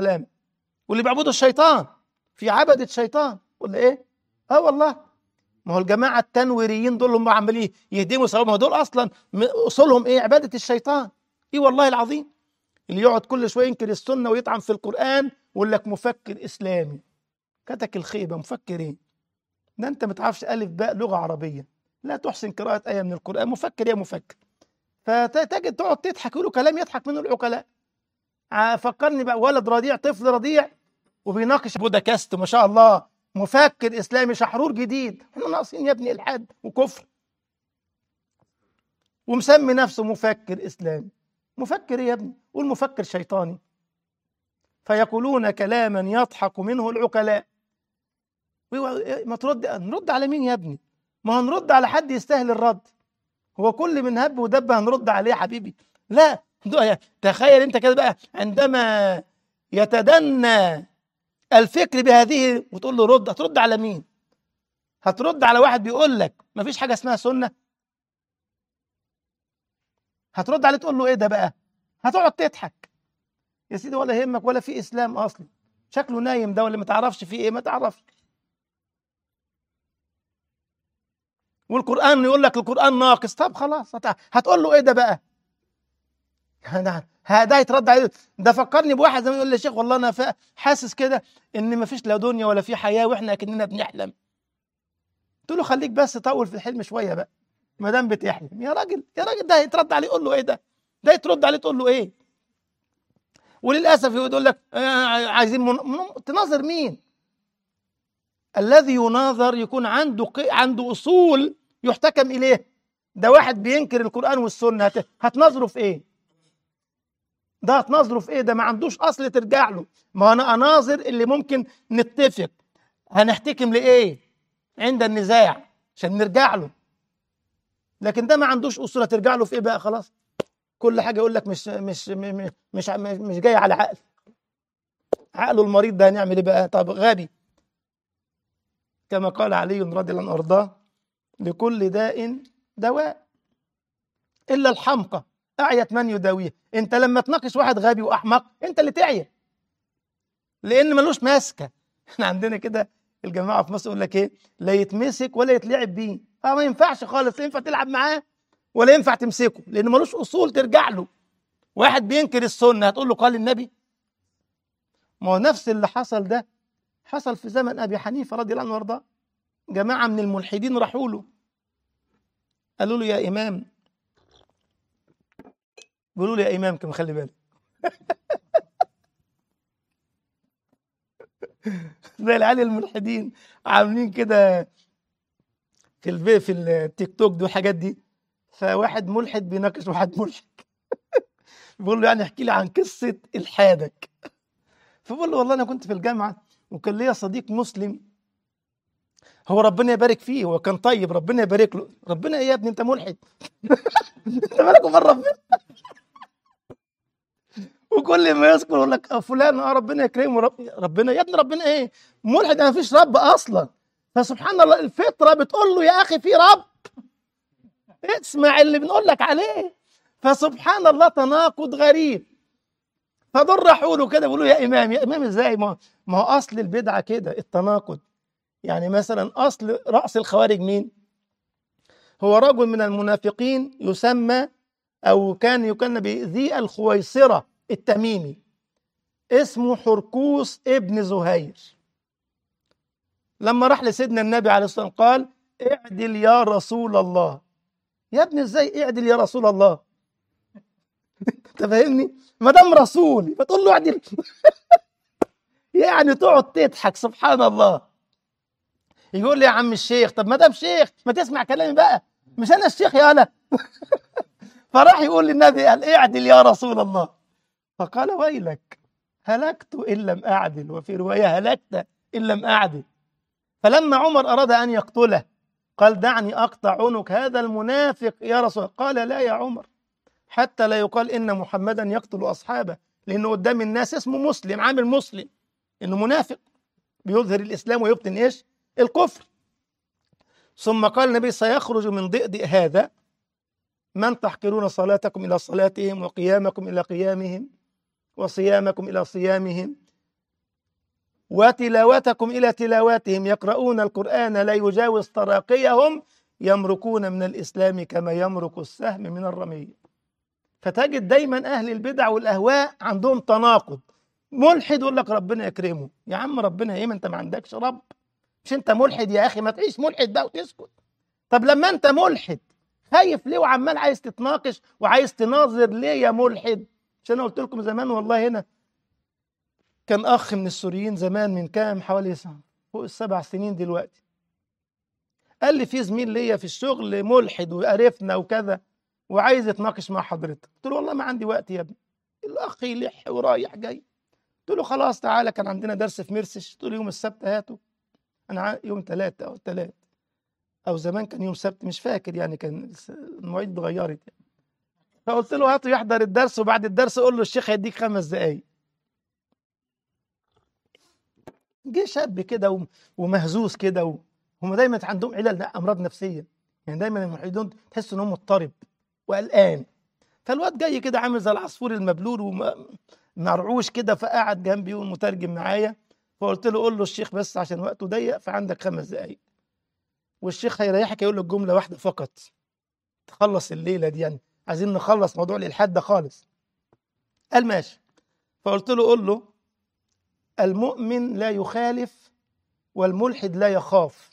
الأقلام واللي بيعبدوا الشيطان في عبدة شيطان ولا إيه؟ آه والله ما هو الجماعة التنويريين دول هم عمالين يهدموا سوا ما هو دول أصلا م- أصولهم إيه؟ عبادة الشيطان إيه والله العظيم اللي يقعد كل شوية ينكر السنة ويطعن في القرآن ويقول لك مفكر إسلامي كتك الخيبة مفكر إيه؟ ده أنت ما تعرفش ألف باء لغة عربية لا تحسن قراءة آية من القرآن مفكر يا مفكر فتجد تقعد تضحك يقولوا كلام يضحك منه العقلاء ع- فكرني بقى ولد رضيع طفل رضيع وبيناقش بودكاست ما شاء الله مفكر اسلامي شحرور جديد احنا ناقصين يا ابني الحاد وكفر ومسمي نفسه مفكر اسلامي مفكر إيه يا ابني قول مفكر شيطاني فيقولون كلاما يضحك منه العقلاء ويقول- ما ترد نرد على مين يا ابني ما هنرد على حد يستاهل الرد هو كل من هب ودب هنرد عليه يا حبيبي لا ده- تخيل انت كده بقى عندما يتدنى الفكر بهذه وتقول له رد هترد على مين هترد على واحد بيقول لك ما فيش حاجه اسمها سنه هترد عليه تقول له ايه ده بقى هتقعد تضحك يا سيدي ولا يهمك ولا في اسلام اصلا شكله نايم ده ولا ما تعرفش فيه ايه ما تعرفش والقران يقول لك القران ناقص طب خلاص هت- هتقول له ايه ده بقى ده ده يترد عليه ده فكرني بواحد زمان يقول لي يا شيخ والله انا فا- حاسس كده ان ما فيش لا دنيا ولا في حياه واحنا اكننا بنحلم قلت له خليك بس طول في الحلم شويه بقى ما دام بتحلم يا راجل يا راجل ده يترد عليه يقول له ايه ده ده يترد عليه تقول له ايه وللاسف يقول لك آه، عايزين من... من... تناظر مين الذي يناظر يكون عنده ق... عنده اصول يحتكم اليه ده واحد بينكر القران والسنه هت... هتناظره في ايه ده هتناظره في ايه ده ما عندوش اصل ترجع له ما انا اناظر اللي ممكن نتفق هنحتكم لايه عند النزاع عشان نرجع له لكن ده ما عندوش اصول هترجع له في ايه بقى خلاص كل حاجه يقول لك مش مش مش مش, مش جاي على عقل عقله المريض ده هنعمل ايه بقى طب غبي كما قال علي رضي الله عنه وارضاه لكل داء دواء الا الحمقى اعيت من يداويه انت لما تناقش واحد غبي واحمق انت اللي تعيا لان ملوش ماسكه احنا عندنا كده الجماعه في مصر يقول لك ايه لا يتمسك ولا يتلعب بيه اه ما ينفعش خالص لا ينفع تلعب معاه ولا ينفع تمسكه لان ملوش اصول ترجع له واحد بينكر السنه هتقول له قال النبي ما هو نفس اللي حصل ده حصل في زمن ابي حنيفه رضي الله عنه وارضاه جماعه من الملحدين راحوا له قالوا له يا امام بيقولوا لي يا امام كم خلي بالك زي العيال الملحدين عاملين كده في البي في التيك توك دي والحاجات دي فواحد ملحد بيناقش واحد ملحد بيقول له يعني احكي لي عن قصه الحادك فبقول له والله انا كنت في الجامعه وكان ليا صديق مسلم هو ربنا يبارك فيه هو كان طيب ربنا يبارك له ربنا ايه يا ابني انت ملحد انت مالك ومال ربنا وكل ما يذكر يقول لك فلان اه ربنا يكرمه رب ربنا يا ابني ربنا ايه ملحد ما فيش رب اصلا فسبحان الله الفطره بتقول له يا اخي في رب اسمع اللي بنقول لك عليه فسبحان الله تناقض غريب فدول راحوا له كده بيقولوا يا امام يا امام ازاي ما ما هو اصل البدعه كده التناقض يعني مثلا اصل راس الخوارج مين هو رجل من المنافقين يسمى او كان يكن بذي الخويصره التميمي اسمه حركوس ابن زهير لما راح لسيدنا النبي عليه الصلاه والسلام قال اعدل يا رسول الله يا ابني ازاي اعدل يا رسول الله انت فاهمني ما دام رسول فتقول له اعدل يعني تقعد تضحك سبحان الله يقول لي يا عم الشيخ طب ما دام شيخ ما تسمع كلامي بقى مش انا الشيخ يا انا فراح يقول للنبي قال اعدل يا رسول الله فقال ويلك هلكت ان لم اعدل وفي روايه هلكت ان لم اعدل فلما عمر اراد ان يقتله قال دعني اقطع عنق هذا المنافق يا رسول الله قال لا يا عمر حتى لا يقال ان محمدا يقتل اصحابه لانه قدام الناس اسمه مسلم عامل مسلم انه منافق بيظهر الاسلام ويبطن ايش الكفر ثم قال النبي سيخرج من ضئضئ هذا من تحقرون صلاتكم الى صلاتهم وقيامكم الى قيامهم وصيامكم الى صيامهم وتلاوتكم إلى تلاواتهم يقرؤون القرآن لا يجاوز تراقيهم يمرقون من الإسلام كما يمرق السهم من الرمية فتجد دايما أهل البدع والأهواء عندهم تناقض ملحد يقول لك ربنا يكرمه يا عم ربنا ايه ما انت ما عندكش رب مش انت ملحد يا اخي ما تعيش ملحد بقى وتسكت طب لما انت ملحد خايف ليه وعمال عايز تتناقش وعايز تناظر ليه يا ملحد مش انا قلت لكم زمان والله هنا كان اخ من السوريين زمان من كام حوالي سنة فوق السبع سنين دلوقتي قال لي في زميل ليا في الشغل ملحد وقرفنا وكذا وعايز يتناقش مع حضرتك قلت له والله ما عندي وقت يا ابني الاخ يلح ورايح جاي قلت له خلاص تعالى كان عندنا درس في مرسش قلت له يوم السبت هاته انا ع- يوم ثلاثة او ثلاث او زمان كان يوم سبت مش فاكر يعني كان الس- المواعيد اتغيرت يعني. فقلت له هاته يحضر الدرس وبعد الدرس قول له الشيخ هيديك خمس دقايق جه شاب كده وم- ومهزوز كده و- هم دايما عندهم علل امراض نفسيه يعني دايما الملحدون تحس ان هو مضطرب وقلقان فالواد جاي كده عامل زي العصفور المبلول ومرعوش كده فقعد جنبي والمترجم معايا فقلت له قول له الشيخ بس عشان وقته ضيق فعندك خمس دقايق والشيخ هيريحك يقول لك جمله واحده فقط تخلص الليله دي يعني عايزين نخلص موضوع الالحاد ده خالص قال ماشي فقلت له قول له المؤمن لا يخالف والملحد لا يخاف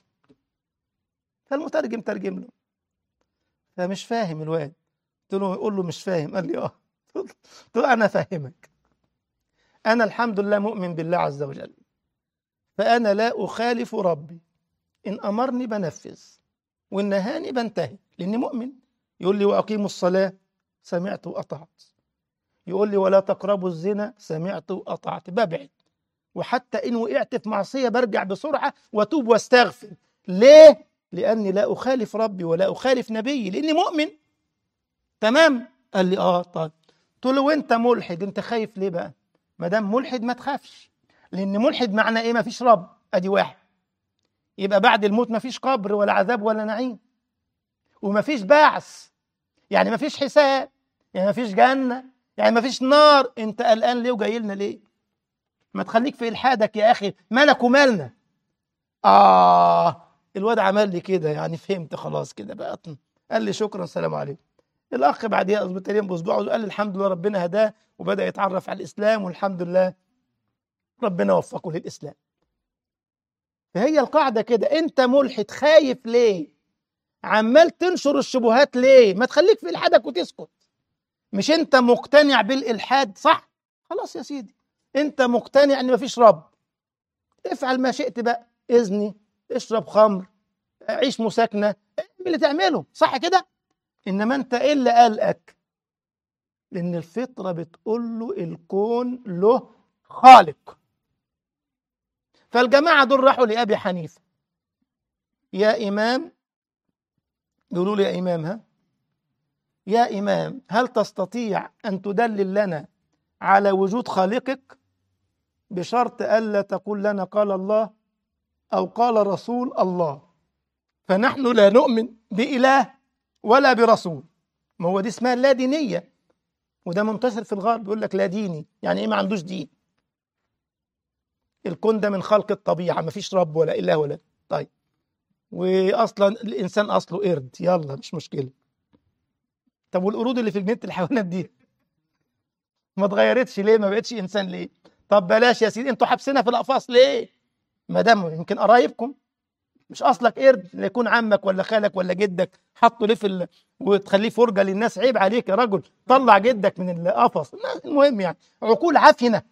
فالمترجم ترجم له فمش فاهم الواد قلت له قول له مش فاهم قال لي اه قلت له انا فاهمك انا الحمد لله مؤمن بالله عز وجل فانا لا اخالف ربي ان امرني بنفذ وان نهاني بنتهي لاني مؤمن يقول لي واقيموا الصلاه سمعت واطعت يقول لي ولا تقربوا الزنا سمعت واطعت ببعد وحتى ان وقعت في معصيه برجع بسرعه واتوب واستغفر ليه لاني لا اخالف ربي ولا اخالف نبيي لاني مؤمن تمام قال لي اه طيب قلت له وانت ملحد انت خايف ليه بقى ما دام ملحد ما تخافش لان ملحد معنى ايه ما فيش رب ادي واحد يبقى بعد الموت ما فيش قبر ولا عذاب ولا نعيم وما فيش بعث يعني ما فيش حساب يعني ما فيش جنه يعني ما فيش نار انت قلقان ليه وجاي لنا ليه ما تخليك في الحادك يا اخي مالك ومالنا اه الواد عمل لي كده يعني فهمت خلاص كده بقى قال لي شكرا السلام عليكم الاخ بعديها اسبوعين باسبوع قال لي الحمد لله ربنا هداه وبدا يتعرف على الاسلام والحمد لله ربنا وفقه للاسلام فهي القاعده كده انت ملحد خايف ليه عمال تنشر الشبهات ليه ما تخليك في الحادك وتسكت مش انت مقتنع بالالحاد صح خلاص يا سيدي انت مقتنع ان مفيش رب افعل ما شئت بقى اذني اشرب خمر عيش مساكنه اعمل اللي تعمله صح كده انما انت ايه اللي قلقك لان الفطره بتقول له الكون له خالق فالجماعه دول راحوا لابي حنيفه يا امام بيقولوا له يا امام ها يا امام هل تستطيع ان تدلل لنا على وجود خالقك بشرط الا تقول لنا قال الله او قال رسول الله فنحن لا نؤمن باله ولا برسول ما هو دي اسمها لا دينيه وده منتشر في الغرب يقول لك لا ديني يعني ايه ما عندوش دين الكون ده من خلق الطبيعه ما فيش رب ولا اله ولا طيب واصلا الانسان اصله قرد يلا مش مشكله طب والقرود اللي في جنينه الحيوانات دي ما اتغيرتش ليه ما بقتش انسان ليه طب بلاش يا سيدي انتوا حابسينها في الاقفاص ليه ما دام يمكن قرايبكم مش اصلك قرد لا يكون عمك ولا خالك ولا جدك حطه ليه في ال... وتخليه فرجه للناس عيب عليك يا رجل طلع جدك من القفص المهم يعني عقول عفنه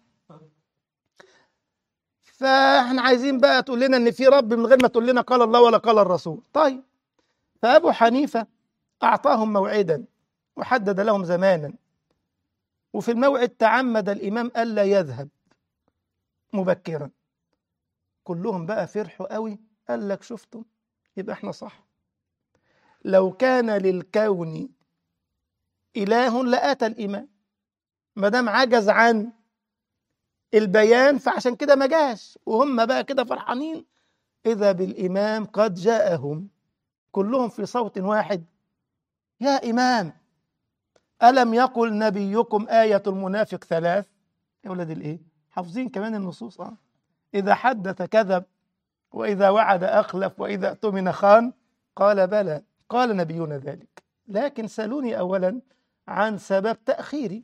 فاحنا عايزين بقى تقول لنا ان في رب من غير ما تقول لنا قال الله ولا قال الرسول طيب فابو حنيفه اعطاهم موعدا وحدد لهم زمانا وفي الموعد تعمد الامام الا يذهب مبكرا كلهم بقى فرحوا قوي قال لك شفتم يبقى احنا صح لو كان للكون اله لاتى الامام ما دام عجز عن البيان فعشان كده ما جاش وهم بقى كده فرحانين اذا بالامام قد جاءهم كلهم في صوت واحد يا امام الم يقل نبيكم ايه المنافق ثلاث يا ولاد الايه حافظين كمان النصوص اه إذا حدث كذب وإذا وعد أخلف وإذا اؤتمن خان قال بلى قال نبينا ذلك لكن سألوني أولا عن سبب تأخيري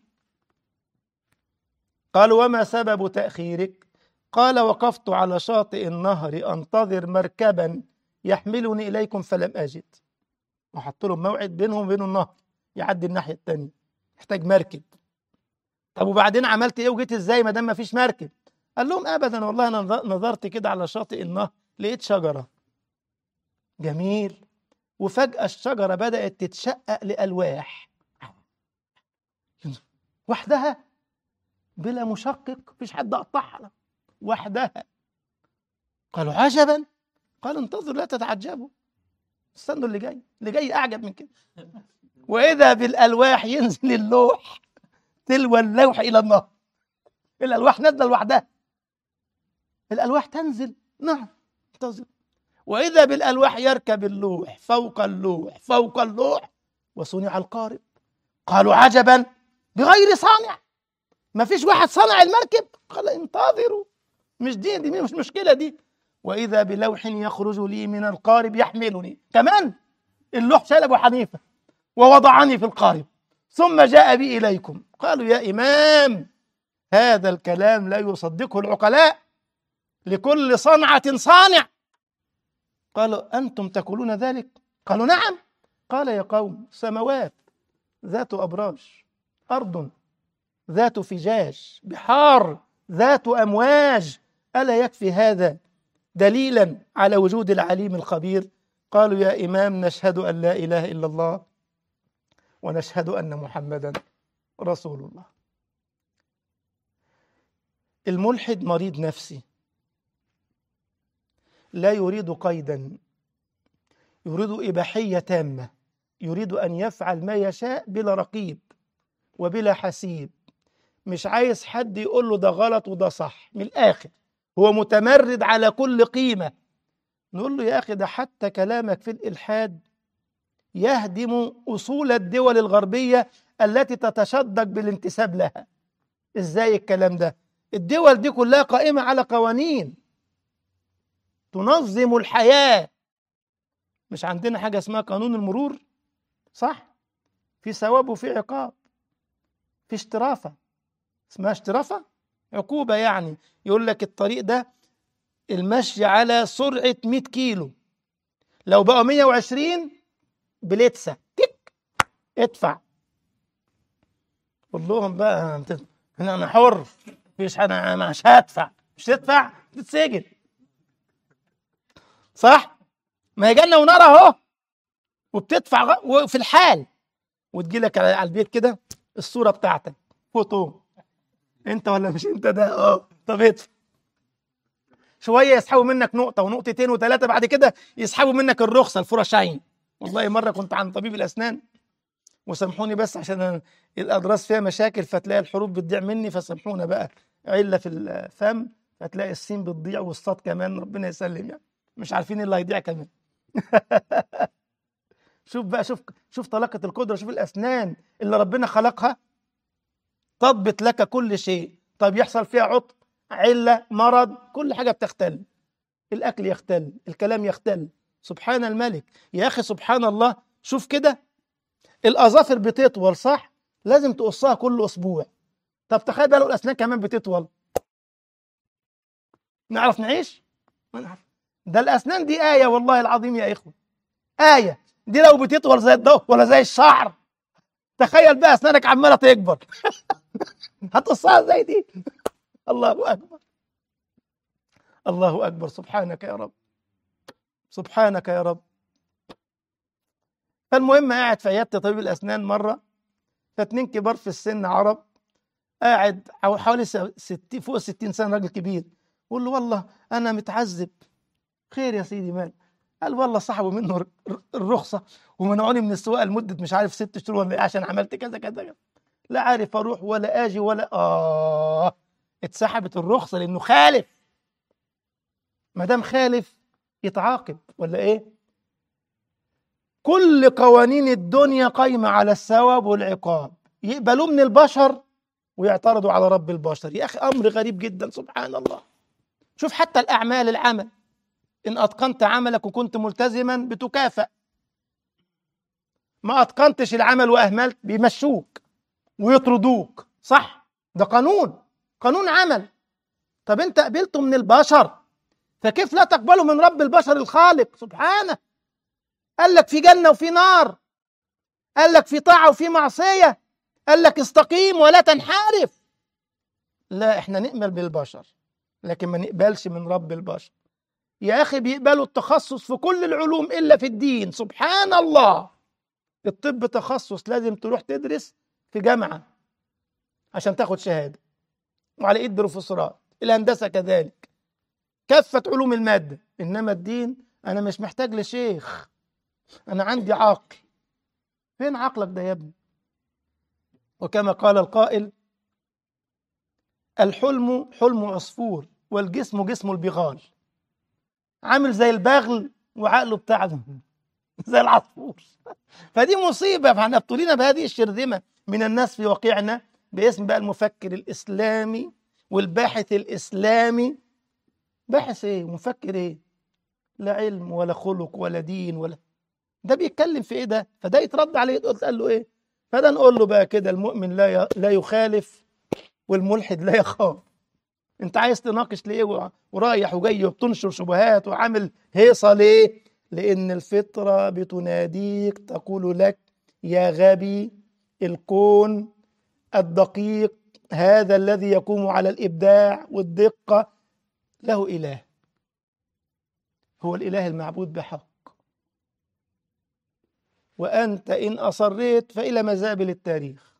قال وما سبب تأخيرك قال وقفت على شاطئ النهر أنتظر مركبا يحملني إليكم فلم أجد وحط لهم موعد بينهم وبين النهر يعدي الناحية التانية يحتاج مركب طب وبعدين عملت ايه وجيت ازاي ما دام ما فيش مركب قال لهم ابدا والله انا نظرت كده على شاطئ النهر لقيت شجره جميل وفجاه الشجره بدات تتشقق لالواح وحدها بلا مشقق مفيش حد قطعها وحدها قالوا عجبا قال انتظروا لا تتعجبوا استنوا اللي جاي اللي جاي اعجب من كده واذا بالالواح ينزل اللوح تلو اللوح الى النهر الالواح نازله لوحدها الالواح تنزل نعم انتظر واذا بالالواح يركب اللوح فوق اللوح فوق اللوح وصنع القارب قالوا عجبا بغير صانع ما فيش واحد صنع المركب قال انتظروا مش دي دي مش مشكله دي واذا بلوح يخرج لي من القارب يحملني كمان اللوح شال ابو حنيفه ووضعني في القارب ثم جاء بي اليكم قالوا يا امام هذا الكلام لا يصدقه العقلاء لكل صنعه صانع قالوا انتم تقولون ذلك قالوا نعم قال يا قوم سماوات ذات ابراج ارض ذات فجاج بحار ذات امواج الا يكفي هذا دليلا على وجود العليم الخبير قالوا يا امام نشهد ان لا اله الا الله ونشهد ان محمدا رسول الله الملحد مريض نفسي لا يريد قيدا يريد اباحيه تامه يريد ان يفعل ما يشاء بلا رقيب وبلا حسيب مش عايز حد يقول له ده غلط وده صح من الاخر هو متمرد على كل قيمه نقول له يا اخي ده حتى كلامك في الالحاد يهدم اصول الدول الغربيه التي تتشدق بالانتساب لها ازاي الكلام ده الدول دي كلها قائمه على قوانين تنظم الحياه مش عندنا حاجه اسمها قانون المرور صح في ثواب وفي عقاب في اشترافه اسمها اشترافه عقوبه يعني يقول لك الطريق ده المشي على سرعه 100 كيلو لو بقى 120 بلتسه تك ادفع قول لهم بقى انا انا حر مش انا مش هدفع مش تدفع تتسجن صح ما هي جنه ونار اهو وبتدفع غ... وفي الحال وتجي لك على البيت كده الصوره بتاعتك فوتو انت ولا مش انت ده اه طب ادفع شويه يسحبوا منك نقطه ونقطتين وثلاثه بعد كده يسحبوا منك الرخصه الفرشين والله مره كنت عند طبيب الاسنان وسامحوني بس عشان الاضراس فيها مشاكل فتلاقي الحروف بتضيع مني فسامحونا بقى عله في الفم فتلاقي السين بتضيع والصاد كمان ربنا يسلم يعني مش عارفين ايه اللي هيضيع كمان شوف بقى شوف شوف طلاقه القدره شوف الاسنان اللي ربنا خلقها تضبط لك كل شيء طب يحصل فيها عطب عله مرض كل حاجه بتختل الاكل يختل الكلام يختل سبحان الملك يا اخي سبحان الله شوف كده الاظافر بتطول صح لازم تقصها كل اسبوع طب تخيل بقى لو الاسنان كمان بتطول نعرف نعيش ما نعرف ده الاسنان دي ايه والله العظيم يا اخوه ايه دي لو بتطول زي الضوء ولا زي الشعر تخيل بقى اسنانك عماله تكبر هتقصها زي دي الله اكبر الله اكبر سبحانك يا رب سبحانك يا رب فالمهم قاعد في عياده طبيب الاسنان مره فاتنين كبار في السن عرب قاعد حوالي ستين فوق الستين سنه راجل كبير بقول له والله انا متعذب خير يا سيدي مال قال والله سحبوا منه الرخصه ومنعوني من السواقه لمده مش عارف ست شهور ولا ايه عشان عملت كذا كذا كذا لا عارف اروح ولا اجي ولا اه اتسحبت الرخصه لانه خالف ما دام خالف يتعاقب ولا ايه كل قوانين الدنيا قايمه على الثواب والعقاب يقبلوه من البشر ويعترضوا على رب البشر يا اخي امر غريب جدا سبحان الله شوف حتى الأعمال العمل إن أتقنت عملك وكنت ملتزما بتكافأ ما أتقنتش العمل وأهملت بيمشوك ويطردوك صح ده قانون قانون عمل طب أنت قبلته من البشر فكيف لا تقبله من رب البشر الخالق سبحانه قال لك في جنة وفي نار قال لك في طاعة وفي معصية قال لك استقيم ولا تنحرف لا احنا نقبل بالبشر لكن ما نقبلش من رب البشر يا اخي بيقبلوا التخصص في كل العلوم الا في الدين سبحان الله الطب تخصص لازم تروح تدرس في جامعه عشان تاخد شهاده وعلى ايد بروفيسورات الهندسه كذلك كافه علوم الماده انما الدين انا مش محتاج لشيخ انا عندي عقل فين عقلك ده يا ابني وكما قال القائل الحلم حلم عصفور والجسم جسم البغال عامل زي البغل وعقله بتاع زي العصفور فدي مصيبة فاحنا ابتلينا بهذه الشرذمة من الناس في واقعنا باسم بقى المفكر الإسلامي والباحث الإسلامي باحث ايه ومفكر ايه لا علم ولا خلق ولا دين ولا ده بيتكلم في ايه ده فده يترد عليه قلت قال له ايه فده نقول له بقى كده المؤمن لا ي... لا يخالف والملحد لا يخاف انت عايز تناقش ليه ورايح وجاي وبتنشر شبهات وعامل هيصه ليه لان الفطره بتناديك تقول لك يا غبي الكون الدقيق هذا الذي يقوم على الابداع والدقه له اله هو الاله المعبود بحق وانت ان اصريت فالى مزابل التاريخ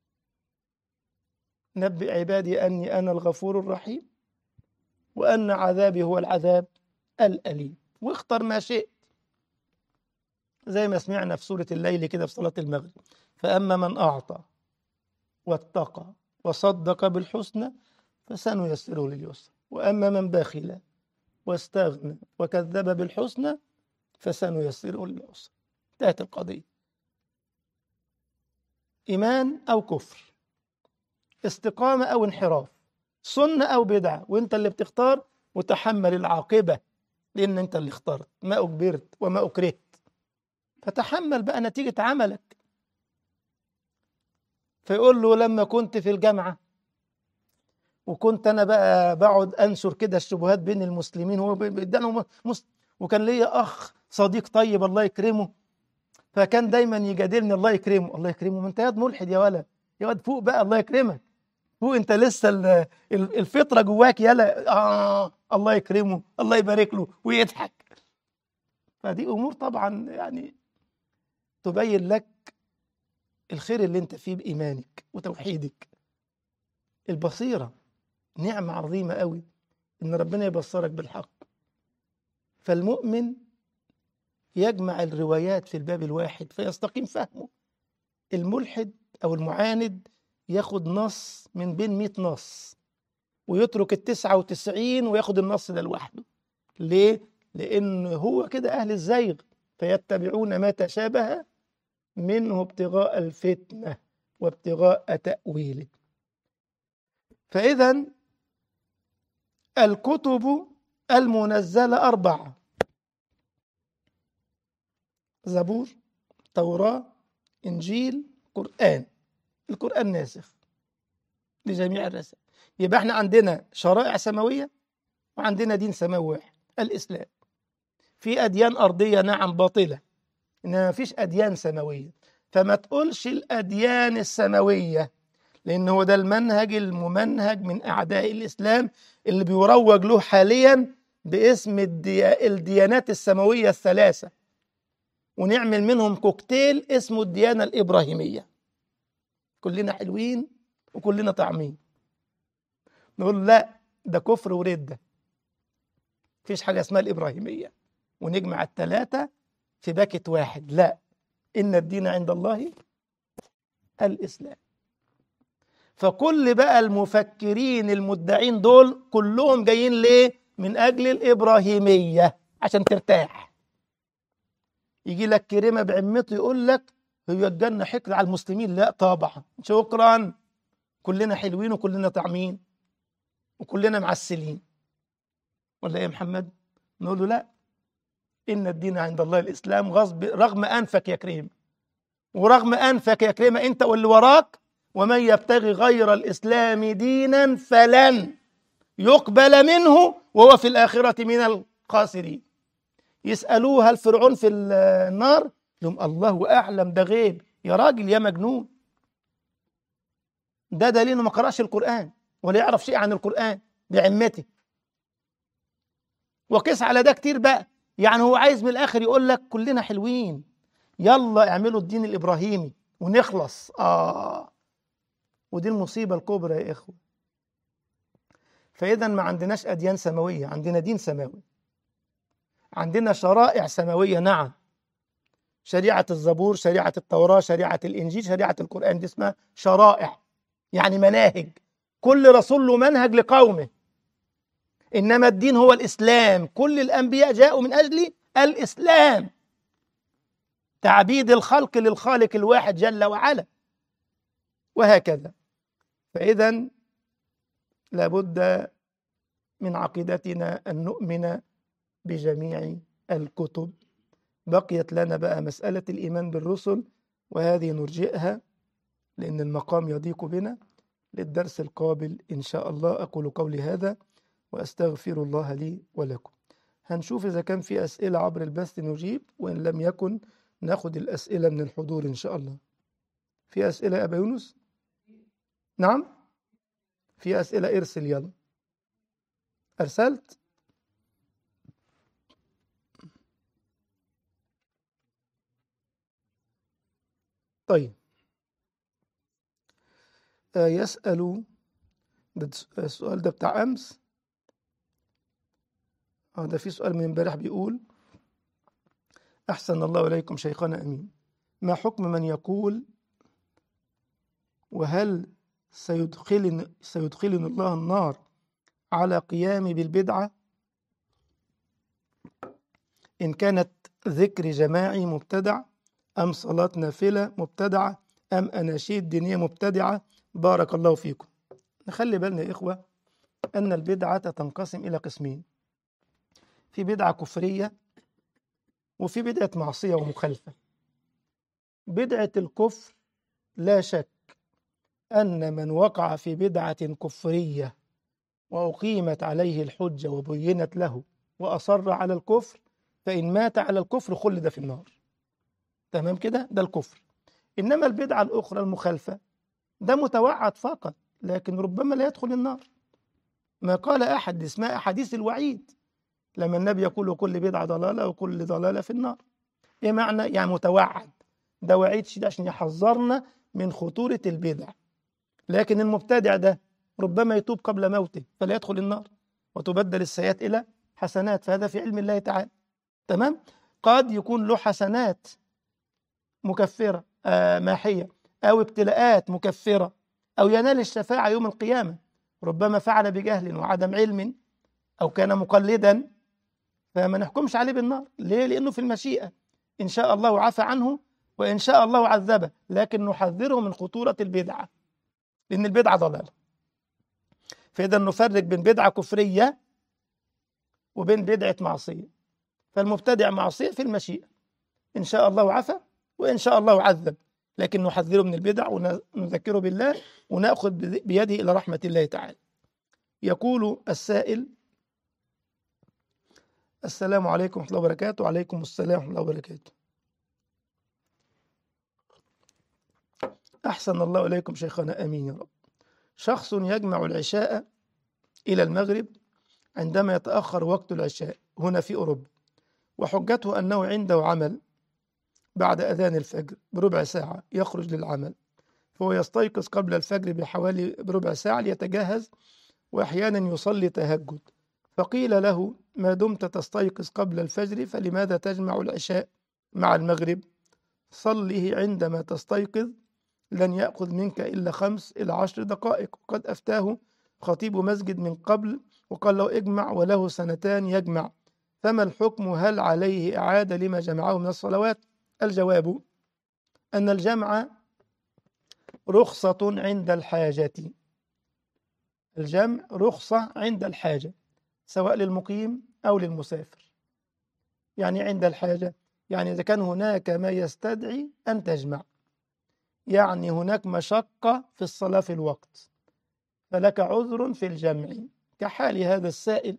نبئ عبادي أني أنا الغفور الرحيم وأن عذابي هو العذاب الأليم واختر ما شئت زي ما سمعنا في سورة الليل كده في صلاة المغرب فأما من أعطى واتقى وصدق بالحسنى فسنيسره لليسر وأما من بخل واستغنى وكذب بالحسنى فسنيسره للعسر انتهت القضية إيمان أو كفر استقامة أو انحراف سنة أو بدعة وأنت اللي بتختار وتحمل العاقبة لأن أنت اللي اخترت ما أجبرت وما أكرهت فتحمل بقى نتيجة عملك فيقول له لما كنت في الجامعة وكنت أنا بقى بقعد أنشر كده الشبهات بين المسلمين هو بيدانه مس... وكان ليا أخ صديق طيب الله يكرمه فكان دايما يجادلني الله يكرمه الله يكرمه ما انت يا ملحد يا ولد يا واد فوق بقى الله يكرمك فوق انت لسه الفطره جواك يلا آه الله يكرمه الله يبارك له ويضحك فدي امور طبعا يعني تبين لك الخير اللي انت فيه بايمانك وتوحيدك البصيره نعمه عظيمه قوي ان ربنا يبصرك بالحق فالمؤمن يجمع الروايات في الباب الواحد فيستقيم فهمه الملحد أو المعاند ياخد نص من بين مئة نص ويترك التسعة وتسعين وياخد النص ده لوحده ليه؟ لأن هو كده أهل الزيغ فيتبعون ما تشابه منه ابتغاء الفتنة وابتغاء تأويله فإذا الكتب المنزلة أربعة زبور توراة إنجيل قرآن القرآن ناسخ لجميع الرسائل يبقى احنا عندنا شرائع سماوية وعندنا دين سماوي واحد الإسلام في أديان أرضية نعم باطلة إنما ما فيش أديان سماوية فما تقولش الأديان السماوية لأن هو ده المنهج الممنهج من أعداء الإسلام اللي بيروج له حاليا باسم الدي... الديانات السماوية الثلاثة ونعمل منهم كوكتيل اسمه الديانة الإبراهيمية كلنا حلوين وكلنا طعمين نقول لا ده كفر وردة مفيش حاجة اسمها الإبراهيمية ونجمع الثلاثة في باكت واحد لا إن الدين عند الله الإسلام فكل بقى المفكرين المدعين دول كلهم جايين ليه من أجل الإبراهيمية عشان ترتاح يجي لك كريمة بعمته يقول لك هي الجنة حكر على المسلمين لا طبعا شكرا كلنا حلوين وكلنا طعمين وكلنا معسلين ولا إيه يا محمد نقول له لا إن الدين عند الله الإسلام غصب رغم أنفك يا كريم ورغم أنفك يا كريمة أنت واللي وراك ومن يبتغي غير الإسلام دينا فلن يقبل منه وهو في الآخرة من الخاسرين يسألوه هل فرعون في النار لهم الله أعلم ده غيب يا راجل يا مجنون ده دليل انه ما قرأش القرآن ولا يعرف شيء عن القرآن بعمته وقيس على ده كتير بقى يعني هو عايز من الآخر يقول لك كلنا حلوين يلا اعملوا الدين الإبراهيمي ونخلص آه ودي المصيبة الكبرى يا إخوة فإذا ما عندناش أديان سماوية عندنا دين سماوي عندنا شرائع سماوية نعم شريعة الزبور شريعة التوراة شريعة الإنجيل شريعة القرآن دي اسمها شرائع يعني مناهج كل رسول له منهج لقومه إنما الدين هو الإسلام كل الأنبياء جاءوا من أجل الإسلام تعبيد الخلق للخالق الواحد جل وعلا وهكذا فإذا لابد من عقيدتنا أن نؤمن بجميع الكتب بقيت لنا بقى مسألة الإيمان بالرسل وهذه نرجئها لأن المقام يضيق بنا للدرس القابل إن شاء الله أقول قولي هذا وأستغفر الله لي ولكم هنشوف إذا كان في أسئلة عبر البث نجيب وإن لم يكن ناخد الأسئلة من الحضور إن شاء الله في أسئلة يا أبا يونس نعم في أسئلة ارسل يلا أرسلت طيب آه يسأل ده السؤال ده بتاع أمس اه ده في سؤال من امبارح بيقول أحسن الله إليكم شيخنا أمين ما حكم من يقول وهل سيدخلني سيدخلني الله النار على قيامي بالبدعة إن كانت ذكر جماعي مبتدع أم صلاة نافلة مبتدعة أم أناشيد دينية مبتدعة بارك الله فيكم نخلي بالنا يا إخوة أن البدعة تنقسم إلى قسمين في بدعة كفرية وفي بدعة معصية ومخالفة بدعة الكفر لا شك أن من وقع في بدعة كفرية وأقيمت عليه الحجة وبينت له وأصر على الكفر فإن مات على الكفر خلد في النار تمام كده ده الكفر إنما البدعة الأخرى المخالفة ده متوعد فقط لكن ربما لا يدخل النار ما قال أحد اسمها أحاديث الوعيد لما النبي يقول كل بدعة ضلالة وكل ضلالة في النار إيه معنى يعني متوعد ده وعيد شديد عشان يحذرنا من خطورة البدع لكن المبتدع ده ربما يتوب قبل موته فلا يدخل النار وتبدل السيئات إلى حسنات فهذا في علم الله تعالى تمام قد يكون له حسنات مكفرة آه ماحية أو ابتلاءات مكفرة أو ينال الشفاعة يوم القيامة ربما فعل بجهل وعدم علم أو كان مقلدا فما نحكمش عليه بالنار ليه؟ لأنه في المشيئة إن شاء الله عفى عنه وإن شاء الله عذبه لكن نحذره من خطورة البدعة لأن البدعة ضلالة فإذا نفرق بين بدعة كفرية وبين بدعة معصية فالمبتدع معصية في المشيئة إن شاء الله عفى وإن شاء الله عذب لكن نحذره من البدع ونذكره بالله ونأخذ بيده إلى رحمة الله تعالى يقول السائل السلام عليكم ورحمة الله وبركاته وعليكم السلام ورحمة الله وبركاته أحسن الله إليكم شيخنا أمين يا رب شخص يجمع العشاء إلى المغرب عندما يتأخر وقت العشاء هنا في أوروبا وحجته أنه عنده عمل بعد أذان الفجر بربع ساعة يخرج للعمل فهو يستيقظ قبل الفجر بحوالي بربع ساعة ليتجهز وأحيانا يصلي تهجد فقيل له ما دمت تستيقظ قبل الفجر فلماذا تجمع العشاء مع المغرب صله عندما تستيقظ لن يأخذ منك إلا خمس إلى عشر دقائق وقد أفتاه خطيب مسجد من قبل وقال له اجمع وله سنتان يجمع فما الحكم هل عليه إعادة لما جمعه من الصلوات الجواب أن الجمع رخصة عند الحاجة الجمع رخصة عند الحاجة سواء للمقيم أو للمسافر يعني عند الحاجة يعني إذا كان هناك ما يستدعي أن تجمع يعني هناك مشقة في الصلاة في الوقت فلك عذر في الجمع كحال هذا السائل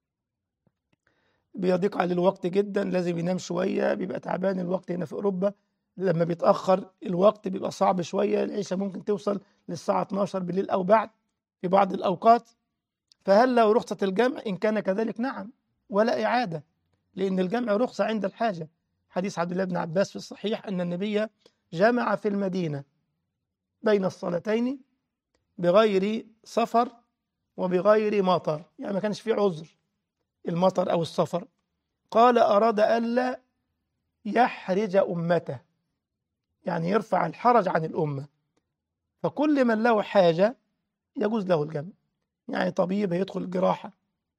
بيضيق عليه الوقت جدا لازم ينام شوية بيبقى تعبان الوقت هنا في أوروبا لما بيتأخر الوقت بيبقى صعب شوية العيشة ممكن توصل للساعة 12 بالليل أو بعد في بعض الأوقات فهل لو رخصة الجمع إن كان كذلك نعم ولا إعادة لأن الجمع رخصة عند الحاجة حديث عبد الله بن عباس في الصحيح أن النبي جمع في المدينة بين الصلاتين بغير سفر وبغير مطر يعني ما كانش في عذر المطر أو السفر قال أراد ألا يحرج أمته يعني يرفع الحرج عن الأمة فكل من له حاجة يجوز له الجمع يعني طبيب هيدخل جراحة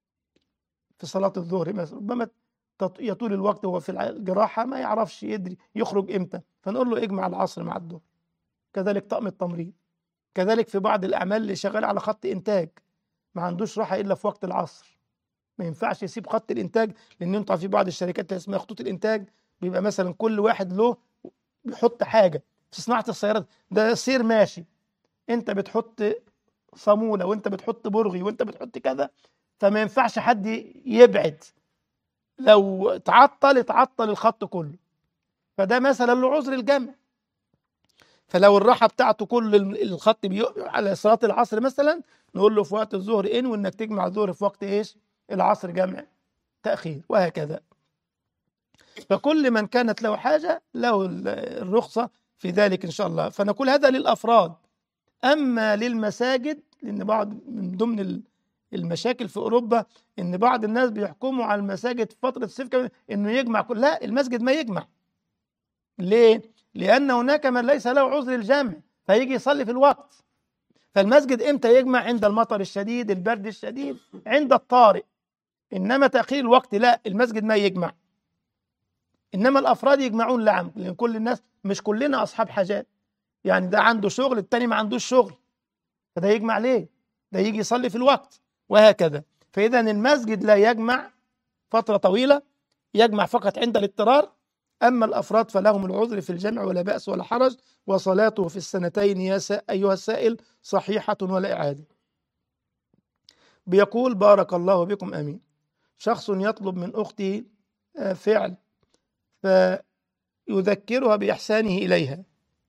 في صلاة الظهر مثلا ربما يطول الوقت وهو في الجراحة ما يعرفش يدري يخرج إمتى فنقول له اجمع العصر مع الظهر كذلك طقم التمريض كذلك في بعض الأعمال اللي شغال على خط إنتاج ما عندوش راحة إلا في وقت العصر ما ينفعش يسيب خط الإنتاج لأن أنت في بعض الشركات اللي اسمها خطوط الإنتاج بيبقى مثلا كل واحد له بيحط حاجة في صناعة السيارات ده سير ماشي أنت بتحط صامولة وأنت بتحط برغي وأنت بتحط كذا فما ينفعش حد يبعد لو تعطل اتعطل الخط كله فده مثلا له عذر الجمع فلو الراحه بتاعته كل الخط على صلاه العصر مثلا نقول له في وقت الظهر ان وانك تجمع الظهر في وقت ايش؟ العصر جمع تاخير وهكذا فكل من كانت له حاجه له الرخصه في ذلك ان شاء الله فنقول هذا للافراد اما للمساجد لان بعض من ضمن المشاكل في اوروبا ان بعض الناس بيحكموا على المساجد في فتره الصيف انه يجمع كل لا المسجد ما يجمع ليه لان هناك من ليس له عذر الجمع فيجي يصلي في الوقت فالمسجد امتى يجمع عند المطر الشديد البرد الشديد عند الطارئ انما تاخير الوقت لا المسجد ما يجمع انما الافراد يجمعون نعم لان كل الناس مش كلنا اصحاب حاجات يعني ده عنده شغل التاني ما عندوش شغل فده يجمع ليه ده يجي يصلي في الوقت وهكذا فإذا المسجد لا يجمع فترة طويلة يجمع فقط عند الاضطرار أما الأفراد فلهم العذر في الجمع ولا بأس ولا حرج وصلاته في السنتين يا أيها السائل صحيحة ولا إعادة بيقول بارك الله بكم أمين شخص يطلب من أخته فعل فيذكرها بإحسانه إليها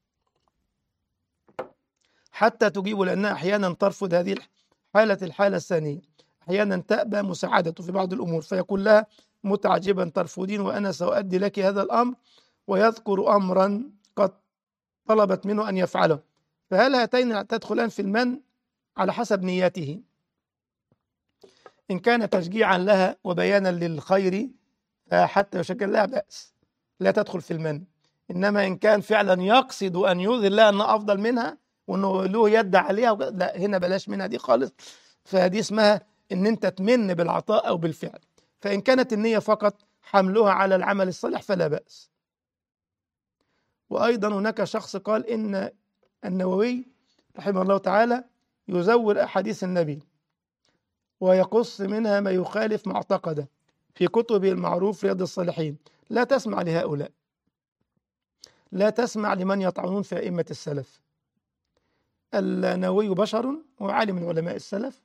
حتى تجيب لأنها أحيانا ترفض هذه حالة الحالة الثانية أحيانا تأبى مساعدته في بعض الأمور فيقول لها متعجبا ترفضين وأنا سأؤدي لك هذا الأمر ويذكر أمرا قد طلبت منه أن يفعله فهل هاتين تدخلان في المن على حسب نيته إن كان تشجيعا لها وبيانا للخير فحتى يشجع لها بأس لا تدخل في المن إنما إن كان فعلا يقصد أن يظهر لها أنه أفضل منها وانه له يد عليها لا هنا بلاش منها دي خالص فدي اسمها ان انت تمن بالعطاء او بالفعل فان كانت النيه فقط حملها على العمل الصالح فلا باس وايضا هناك شخص قال ان النووي رحمه الله تعالى يزور احاديث النبي ويقص منها ما يخالف معتقده في كتبه المعروف رياض الصالحين لا تسمع لهؤلاء لا تسمع لمن يطعنون في ائمه السلف النووي بشر وعالم من علماء السلف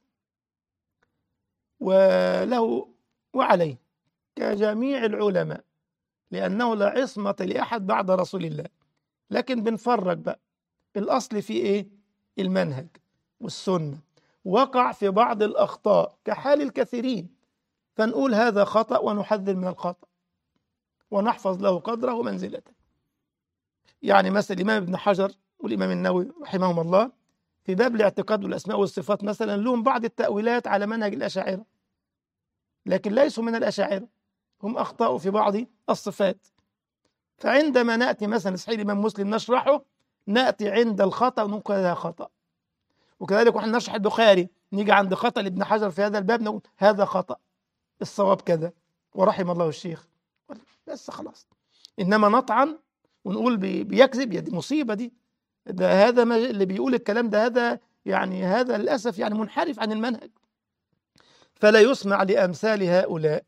وله وعليه كجميع العلماء لأنه لا عصمة لأحد بعد رسول الله لكن بنفرق بقى الأصل في إيه؟ المنهج والسنة وقع في بعض الأخطاء كحال الكثيرين فنقول هذا خطأ ونحذر من الخطأ ونحفظ له قدره ومنزلته يعني مثلا الإمام ابن حجر والإمام النووي رحمهم الله في باب الاعتقاد والأسماء والصفات مثلا لهم بعض التأويلات على منهج الأشاعرة لكن ليسوا من الأشاعرة هم أخطأوا في بعض الصفات فعندما نأتي مثلا صحيح الإمام مسلم نشرحه نأتي عند الخطأ ونقول هذا خطأ وكذلك ونحن نشرح البخاري نيجي عند خطأ لابن حجر في هذا الباب نقول هذا خطأ الصواب كذا ورحم الله الشيخ بس خلاص إنما نطعن ونقول بيكذب دي مصيبة دي ده هذا ما اللي بيقول الكلام ده هذا يعني هذا للأسف يعني منحرف عن المنهج فلا يسمع لأمثال هؤلاء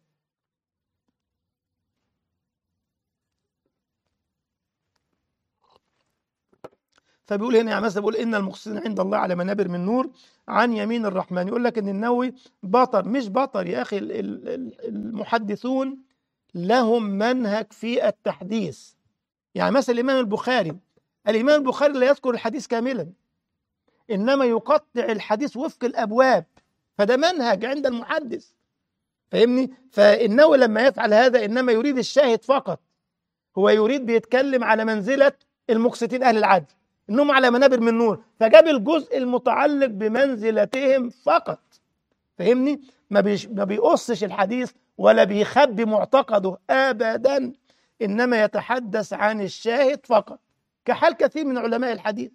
فبيقول هنا يعني مثلا بيقول ان المقسطين عند الله على منابر من نور عن يمين الرحمن يقول لك ان النووي بطر مش بطر يا اخي ال- ال- ال- المحدثون لهم منهج في التحديث يعني مثلا الامام البخاري الامام البخاري لا يذكر الحديث كاملا انما يقطع الحديث وفق الابواب فده منهج عند المحدث فاهمني فالنووي لما يفعل هذا انما يريد الشاهد فقط هو يريد بيتكلم على منزله المقسطين اهل العدل انهم على منابر من نور فجاب الجزء المتعلق بمنزلتهم فقط فاهمني ما بيش ما بيقصش الحديث ولا بيخبي معتقده ابدا انما يتحدث عن الشاهد فقط كحال كثير من علماء الحديث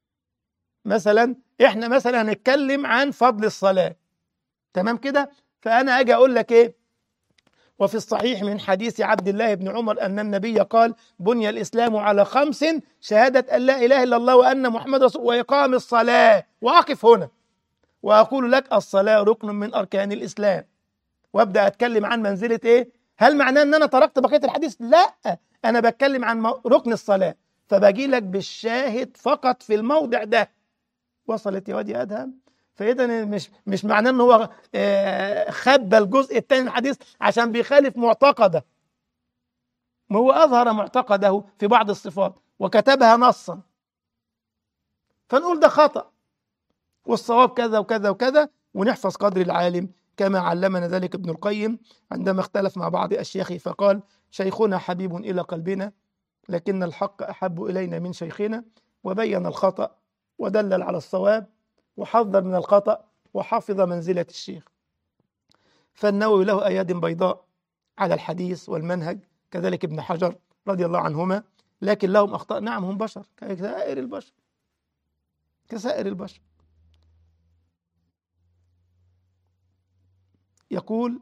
مثلا احنا مثلا هنتكلم عن فضل الصلاه تمام كده فانا اجي اقول لك ايه وفي الصحيح من حديث عبد الله بن عمر أن النبي قال بني الإسلام على خمس شهادة أن لا إله إلا الله وأن محمد رسول وإقام الصلاة وأقف هنا وأقول لك الصلاة ركن من أركان الإسلام وأبدأ أتكلم عن منزلة إيه هل معناه أن أنا تركت بقية الحديث لا أنا بتكلم عن مو- ركن الصلاة فبجي لك بالشاهد فقط في الموضع ده وصلت يا وادي أدهم فإذا مش مش معناه ان هو آه، خبى الجزء الثاني من الحديث عشان بيخالف معتقده ما هو اظهر معتقده في بعض الصفات وكتبها نصا فنقول ده خطأ والصواب كذا وكذا وكذا ونحفظ قدر العالم كما علمنا ذلك ابن القيم عندما اختلف مع بعض أشياخه فقال شيخنا حبيب إلى قلبنا لكن الحق أحب إلينا من شيخنا وبين الخطأ ودلل على الصواب وحذر من الخطأ وحفظ منزلة الشيخ فالنووي له أياد بيضاء على الحديث والمنهج كذلك ابن حجر رضي الله عنهما لكن لهم أخطاء نعم هم بشر كسائر البشر كسائر البشر يقول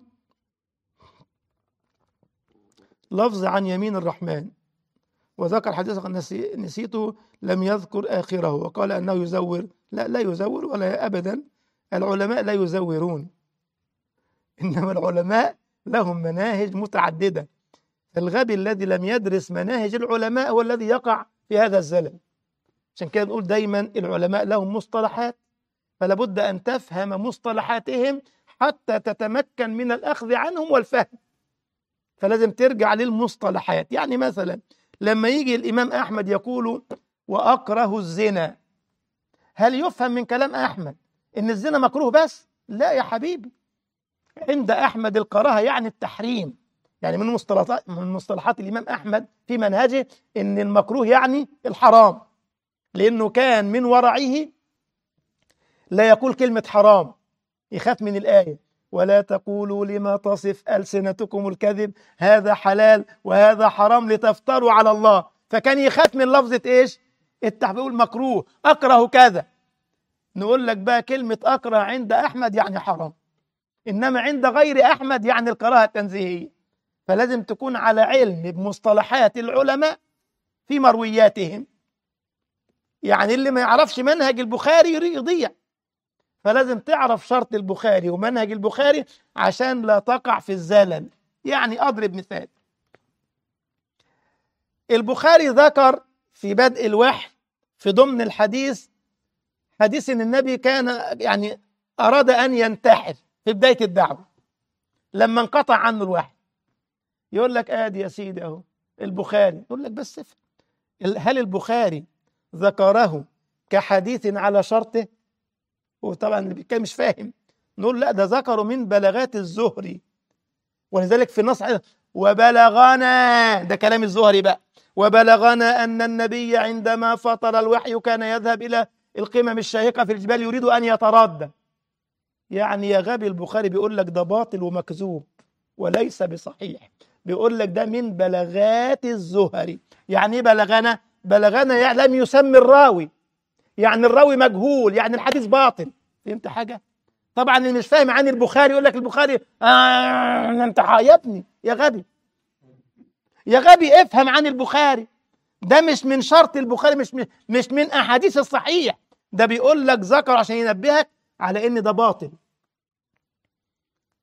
لفظ عن يمين الرحمن وذكر حديث قد نسي- نسيته لم يذكر آخره وقال أنه يزور لا لا يزور ولا أبدا العلماء لا يزورون إنما العلماء لهم مناهج متعددة الغبي الذي لم يدرس مناهج العلماء هو الذي يقع في هذا الزلل عشان كده نقول دايما العلماء لهم مصطلحات فلا بد أن تفهم مصطلحاتهم حتى تتمكن من الأخذ عنهم والفهم فلازم ترجع للمصطلحات يعني مثلا لما يجي الإمام أحمد يقول وأكره الزنا هل يفهم من كلام أحمد إن الزنا مكروه بس لا يا حبيبي عند أحمد الكراهة يعني التحريم يعني من مصطلحات من مصطلحات الإمام أحمد في منهجه إن المكروه يعني الحرام لأنه كان من ورعه لا يقول كلمة حرام يخاف من الآية ولا تقولوا لما تصف ألسنتكم الكذب هذا حلال وهذا حرام لتفتروا على الله فكان يخاف من لفظة إيش التحبيب مكروه أكره كذا نقول لك بقى كلمة أكره عند أحمد يعني حرام إنما عند غير أحمد يعني الكراهة التنزيهية فلازم تكون على علم بمصطلحات العلماء في مروياتهم يعني اللي ما يعرفش منهج البخاري يضيع فلازم تعرف شرط البخاري ومنهج البخاري عشان لا تقع في الزلل يعني أضرب مثال البخاري ذكر في بدء الوحي في ضمن الحديث حديث ان النبي كان يعني اراد ان ينتحر في بدايه الدعوه لما انقطع عنه الوحي يقول لك ادي يا سيدي اهو البخاري يقول لك بس افهم هل البخاري ذكره كحديث على شرطه وطبعا اللي بيتكلم مش فاهم نقول لا ده ذكره من بلاغات الزهري ولذلك في النص وبلغنا ده كلام الزهري بقى وبلغنا أن النبي عندما فطر الوحي كان يذهب إلى القمم الشاهقة في الجبال يريد أن يتردى يعني يا غبي البخاري بيقول لك ده باطل ومكذوب وليس بصحيح بيقول لك ده من بلاغات الزهري يعني ايه بلغنا بلغنا يعني لم يسمي الراوي يعني الراوي مجهول يعني الحديث باطل فهمت حاجة طبعا اللي مش فاهم عن البخاري يقول لك البخاري آه انت يا ابني يا غبي يا غبي افهم عن البخاري ده مش من شرط البخاري مش مش من احاديث الصحيح ده بيقول لك ذكر عشان ينبهك على ان ده باطل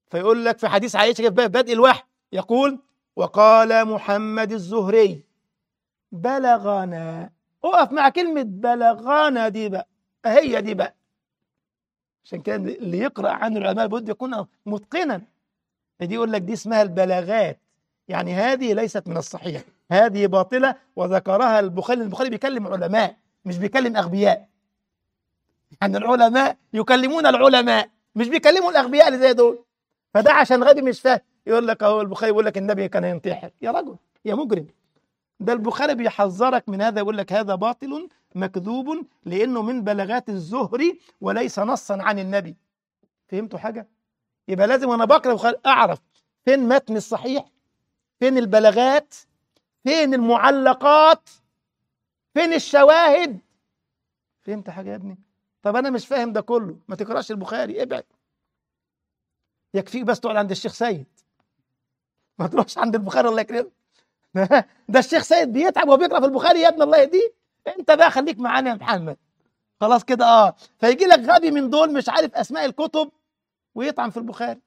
فيقول لك في حديث عائشه في بدء الوحي يقول وقال محمد الزهري بلغنا اقف مع كلمه بلغنا دي بقى هي دي بقى عشان كده اللي يقرا عن العلماء بده يكون متقنا فدي يقول لك دي اسمها البلاغات يعني هذه ليست من الصحيح هذه باطله وذكرها البخاري البخاري بيكلم علماء مش بيكلم اغبياء يعني العلماء يكلمون العلماء مش بيكلموا الاغبياء اللي زي دول فده عشان غبي مش فاهم يقول لك اهو البخاري يقول لك النبي كان ينتحر يا رجل يا مجرم ده البخاري بيحذرك من هذا يقول لك هذا باطل مكذوب لانه من بلاغات الزهري وليس نصا عن النبي فهمتوا حاجه يبقى لازم وانا بقرا البخاري اعرف فين متن الصحيح فين البلاغات فين المعلقات فين الشواهد فهمت حاجه يا ابني طب انا مش فاهم ده كله ما تقراش البخاري ابعد يكفيك بس تقعد عند الشيخ سيد ما تروحش عند البخاري الله يكرمك ده الشيخ سيد بيتعب وهو بيقرا في البخاري يا ابن الله يهديه انت بقى خليك معانا يا محمد خلاص كده اه فيجي لك غبي من دول مش عارف اسماء الكتب ويطعن في البخاري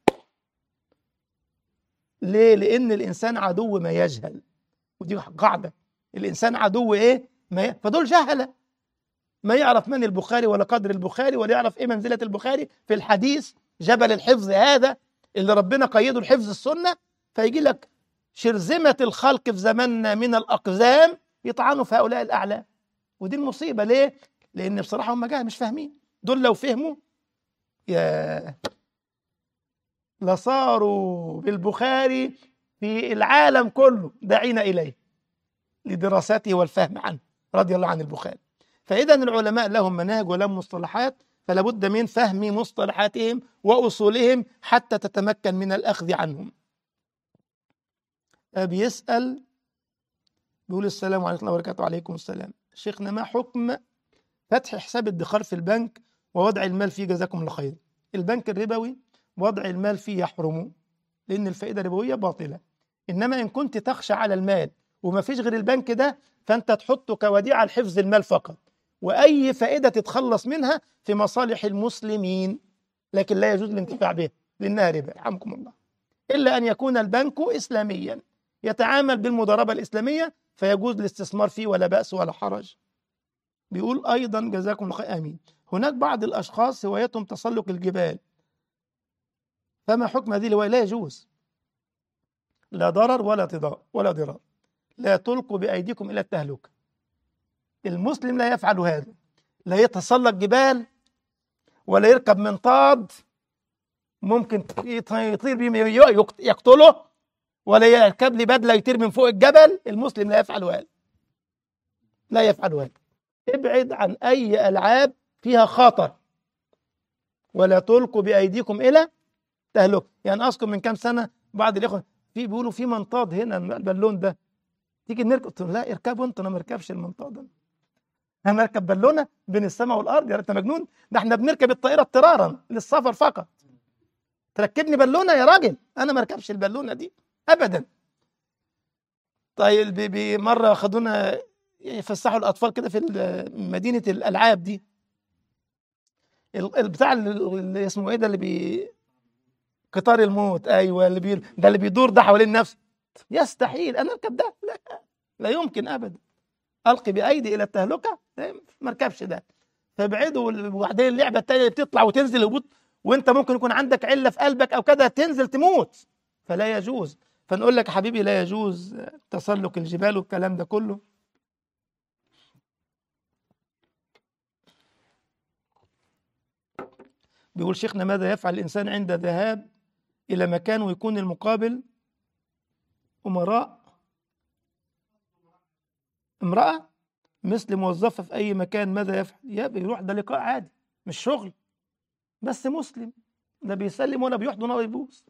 ليه لان الانسان عدو ما يجهل ودي قاعده الانسان عدو ايه ما ي... فدول جهله ما يعرف من البخاري ولا قدر البخاري ولا يعرف ايه منزله البخاري في الحديث جبل الحفظ هذا اللي ربنا قيده لحفظ السنه فيجي لك شرذمه الخلق في زماننا من الاقزام يطعنوا في هؤلاء الاعلام ودي المصيبه ليه؟ لان بصراحه هم جاهل مش فاهمين دول لو فهموا يا لصاروا بالبخاري في العالم كله داعين اليه لدراسته والفهم عنه رضي الله عن البخاري فاذا العلماء لهم مناهج ولهم مصطلحات فلا بد من فهم مصطلحاتهم واصولهم حتى تتمكن من الاخذ عنهم بيسال بيقول السلام عليكم ورحمه الله وبركاته وعليكم السلام شيخنا ما حكم فتح حساب ادخار في البنك ووضع المال فيه جزاكم الله خير البنك الربوي وضع المال فيه يحرم لأن الفائدة الربوية باطلة إنما إن كنت تخشى على المال وما فيش غير البنك ده فأنت تحطه كوديعة لحفظ المال فقط وأي فائدة تتخلص منها في مصالح المسلمين لكن لا يجوز الانتفاع بها لأنها ربا يرحمكم الله إلا أن يكون البنك إسلاميا يتعامل بالمضاربة الإسلامية فيجوز الاستثمار فيه ولا بأس ولا حرج بيقول أيضا جزاكم الله خير آمين هناك بعض الأشخاص هوايتهم تسلق الجبال فما حكم هذه الهواية لا يجوز لا ضرر ولا ضرار ولا ضرار لا تلقوا بأيديكم إلى التهلكة المسلم لا يفعل هذا لا يتسلق جبال ولا يركب منطاد ممكن يطير بيه يقتله ولا يركب لي بدله يطير من فوق الجبل المسلم لا يفعل هذا لا يفعل هذا ابعد عن اي العاب فيها خطر ولا تلقوا بايديكم الى تهلكه يعني اذكر من كام سنه بعض الاخوه في بيقولوا في منطاد هنا البالون ده تيجي نركب قلت لا اركبوا انتوا انا ما اركبش المنطاد ده انا اركب بالونه بين السماء والارض يا انت مجنون ده احنا بنركب الطائره اضطرارا للسفر فقط تركبني بالونه يا راجل انا ما اركبش البالونه دي ابدا طيب بي مره خدونا يفسحوا الاطفال كده في مدينه الالعاب دي البتاع اللي اسمه ايه ده اللي بي قطار الموت ايوه اللي بي... ده اللي بيدور ده حوالين نفسه يستحيل انا اركب ده لا لا يمكن ابدا القي بايدي الى التهلكه ما اركبش ده فابعدوا وبعدين اللعبه الثانيه اللي بتطلع وتنزل هبوط وانت ممكن يكون عندك عله في قلبك او كده تنزل تموت فلا يجوز فنقول لك يا حبيبي لا يجوز تسلق الجبال والكلام ده كله بيقول شيخنا ماذا يفعل الإنسان عند ذهاب إلى مكان ويكون المقابل أمراء امرأة مثل موظفة في أي مكان ماذا يفعل؟ يا بيروح ده لقاء عادي مش شغل بس مسلم لا بيسلم ولا بيحضن ولا بيبوس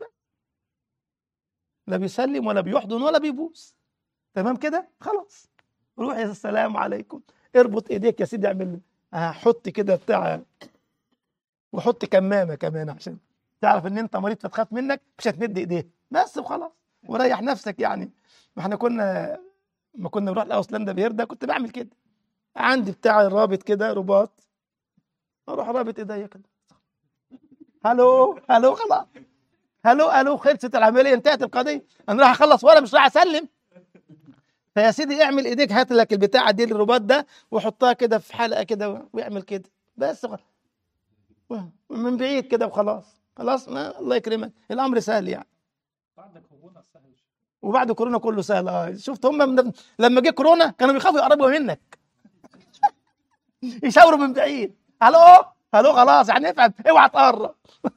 لا بيسلم ولا بيحضن ولا بيبوس تمام كده؟ خلاص روح يا السلام عليكم اربط ايديك يا سيدي اعمل حط كده بتاع وحط كمامه كمان عشان تعرف ان انت مريض فتخاف منك مش هتمد ايديه بس وخلاص وريح نفسك يعني ما احنا كنا ما كنا بنروح لاوسلندا بيردا كنت بعمل كده عندي بتاع الرابط كده رباط اروح رابط ايديا كده هلو هلو خلاص هلو الو خلصت العمليه انتهت القضيه انا راح اخلص ولا مش راح اسلم فيا سيدي اعمل ايديك هات لك البتاع دي الرباط ده وحطها كده في حلقه كده واعمل كده بس خلاص. من بعيد كده وخلاص خلاص ما الله يكرمك الامر سهل يعني بعد كورونا سهل وبعد كورونا كله سهل اه شفت هم من لما جه كورونا كانوا بيخافوا يقربوا منك يشاوروا من بعيد الو الو خلاص يعني افهم اوعى تقرب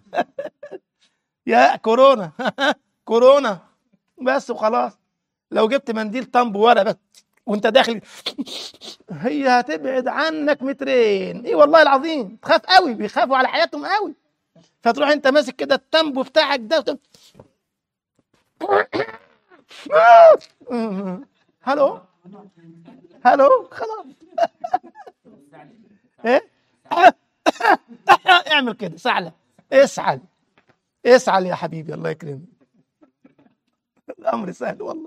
يا كورونا كورونا بس وخلاص لو جبت منديل طنب ورا بس وانت داخل هي هتبعد عنك مترين ايه والله العظيم تخاف قوي بيخافوا على حياتهم قوي فتروح انت ماسك كده التنبو بتاعك ده وت... هلو هلو خلاص ايه اعمل كده سعلة اسعل اسعل يا حبيبي الله يكرمك الامر سهل والله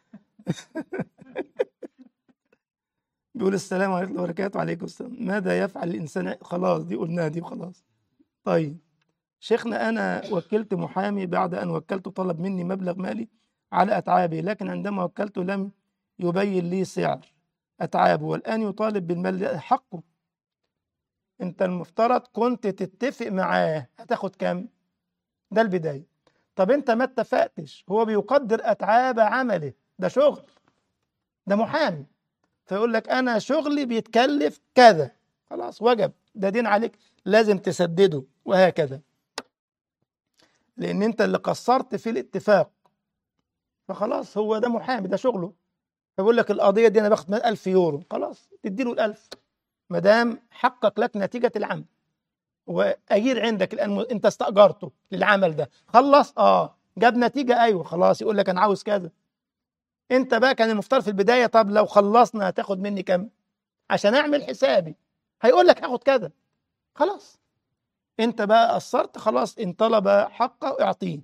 بيقول السلام عليكم ورحمه الله وبركاته وعليكم السلام ماذا يفعل الانسان خلاص دي قلناها دي وخلاص طيب شيخنا انا وكلت محامي بعد ان وكلته طلب مني مبلغ مالي على اتعابي لكن عندما وكلته لم يبين لي سعر اتعابه والان يطالب بالمال حقه انت المفترض كنت تتفق معاه هتاخد كام ده البدايه طب انت ما اتفقتش هو بيقدر اتعاب عمله ده شغل ده محامي فيقول لك انا شغلي بيتكلف كذا خلاص وجب ده دين عليك لازم تسدده وهكذا لان انت اللي قصرت في الاتفاق فخلاص هو ده محامي ده شغله فيقول لك القضيه دي انا باخد 1000 يورو خلاص تديله الألف ما دام حقق لك نتيجه العمل واجير عندك الان انت استاجرته للعمل ده خلص اه جاب نتيجه ايوه خلاص يقول لك انا عاوز كذا انت بقى كان المفترض في البدايه طب لو خلصنا هتاخد مني كام عشان اعمل حسابي هيقول لك هاخد كذا خلاص انت بقى قصرت خلاص ان طلب حقه اعطيه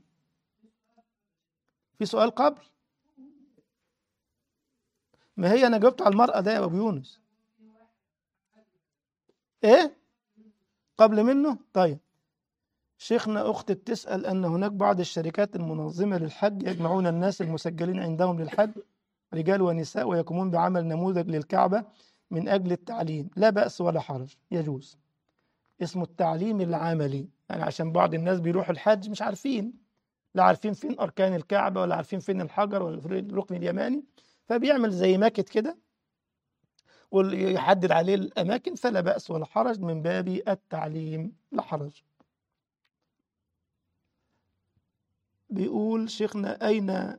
في سؤال قبل ما هي انا جاوبت على المرأة ده يا ابو يونس ايه قبل منه طيب شيخنا أختي بتسأل أن هناك بعض الشركات المنظمة للحج يجمعون الناس المسجلين عندهم للحج رجال ونساء ويقومون بعمل نموذج للكعبة من أجل التعليم لا بأس ولا حرج يجوز اسمه التعليم العملي يعني عشان بعض الناس بيروحوا الحج مش عارفين لا عارفين فين أركان الكعبة ولا عارفين فين الحجر ولا الركن اليماني فبيعمل زي ماكت كده ويحدد عليه الأماكن فلا بأس ولا حرج من باب التعليم لا حرج بيقول شيخنا أين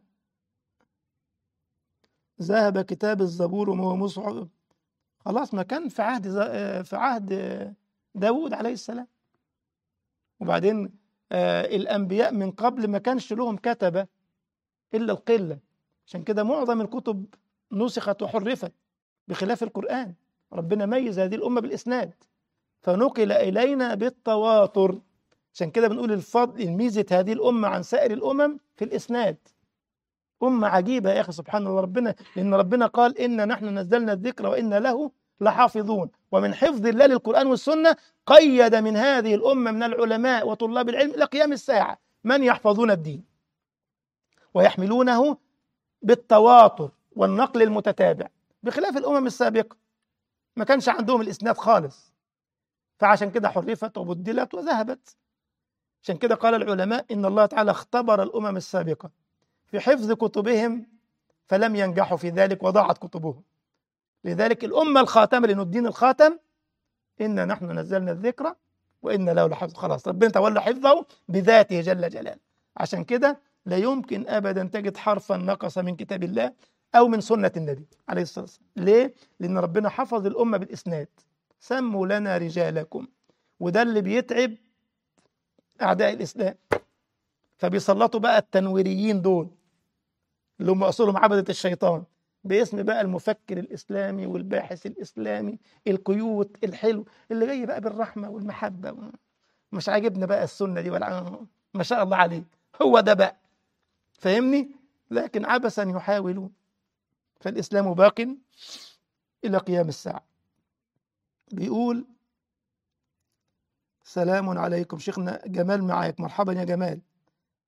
ذهب كتاب الزبور وما هو مصحف خلاص ما كان في عهد في عهد داود عليه السلام وبعدين آه الأنبياء من قبل ما كانش لهم كتبة إلا القلة عشان كده معظم الكتب نسخت وحرفت بخلاف القرآن ربنا ميز هذه الأمة بالإسناد فنقل إلينا بالتواتر عشان كده بنقول الفضل الميزة هذه الأمة عن سائر الأمم في الإسناد أمة عجيبة يا أخي سبحان الله ربنا لأن ربنا قال إنا نحن نزلنا الذكر وإنا له لحافظون ومن حفظ الله للقرآن والسنة قيد من هذه الأمة من العلماء وطلاب العلم إلى قيام الساعة من يحفظون الدين ويحملونه بالتواتر والنقل المتتابع بخلاف الأمم السابقة ما كانش عندهم الإسناد خالص فعشان كده حرفت وبدلت وذهبت عشان كده قال العلماء إن الله تعالى اختبر الأمم السابقة في حفظ كتبهم فلم ينجحوا في ذلك وضاعت كتبهم لذلك الأمة الخاتمة لأن الدين الخاتم إنا نحن نزلنا الذكر وإن له لحفظ خلاص ربنا تولى حفظه بذاته جل جلاله عشان كده لا يمكن أبدا تجد حرفا نقص من كتاب الله أو من سنة النبي عليه الصلاة والسلام ليه؟ لأن ربنا حفظ الأمة بالإسناد سموا لنا رجالكم وده اللي بيتعب أعداء الإسلام فبيسلطوا بقى التنويريين دول اللي هم أصولهم عبدة الشيطان باسم بقى المفكر الإسلامي والباحث الإسلامي القيوت الحلو اللي جاي بقى بالرحمة والمحبة مش عاجبنا بقى السنة دي ولا ما شاء الله عليك هو ده بقى فاهمني لكن عبثا يحاولون فالإسلام باق إلى قيام الساعة بيقول سلام عليكم شيخنا جمال معاك مرحبا يا جمال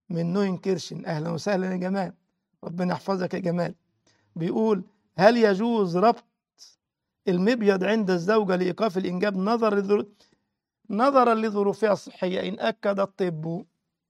من نوين كيرشن اهلا وسهلا يا جمال ربنا يحفظك يا جمال بيقول هل يجوز ربط المبيض عند الزوجة لإيقاف الإنجاب نظرا لظروف نظرا لظروفها الصحية إن أكد الطب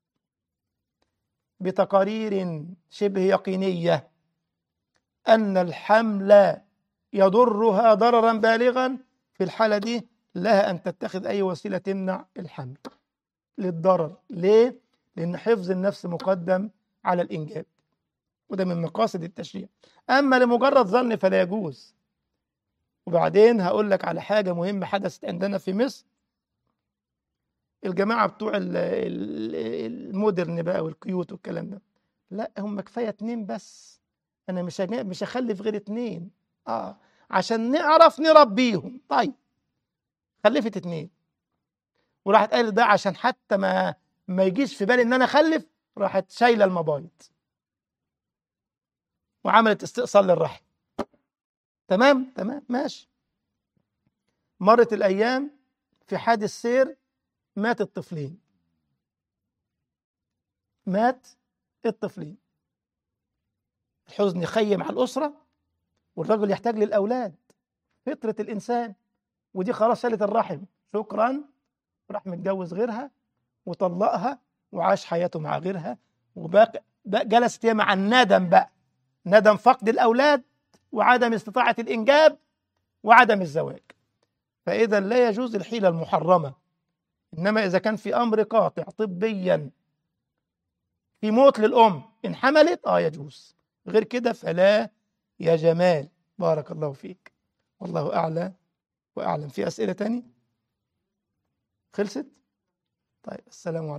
بتقارير شبه يقينية أن الحمل يضرها ضررا بالغا في الحالة دي لها أن تتخذ أي وسيلة تمنع الحمل للضرر ليه؟ لأن حفظ النفس مقدم على الإنجاب وده من مقاصد التشريع أما لمجرد ظن فلا يجوز وبعدين هقول لك على حاجة مهمة حدثت عندنا في مصر الجماعة بتوع ال- ال- المودرن بقى والكيوت والكلام ده لا هم كفاية اتنين بس أنا مش هجا- مش هخلف غير اتنين اه عشان نعرف نربيهم طيب خلفت اتنين وراحت قالت ده عشان حتى ما ما يجيش في بالي ان انا اخلف راحت شايله المبايض وعملت استئصال للرحم تمام تمام ماشي مرت الايام في حادث سير مات الطفلين مات الطفلين الحزن يخيم على الاسره والرجل يحتاج للاولاد فطره الانسان ودي خلاص شالت الرحم شكرا راح متجوز غيرها وطلقها وعاش حياته مع غيرها وبقى بقى جلست هي مع الندم بقى ندم فقد الاولاد وعدم استطاعه الانجاب وعدم الزواج فاذا لا يجوز الحيله المحرمه انما اذا كان في امر قاطع طبيا في موت للام ان حملت اه يجوز غير كده فلا يا جمال بارك الله فيك والله اعلى واعلم في اسئله تاني خلصت طيب السلام عليكم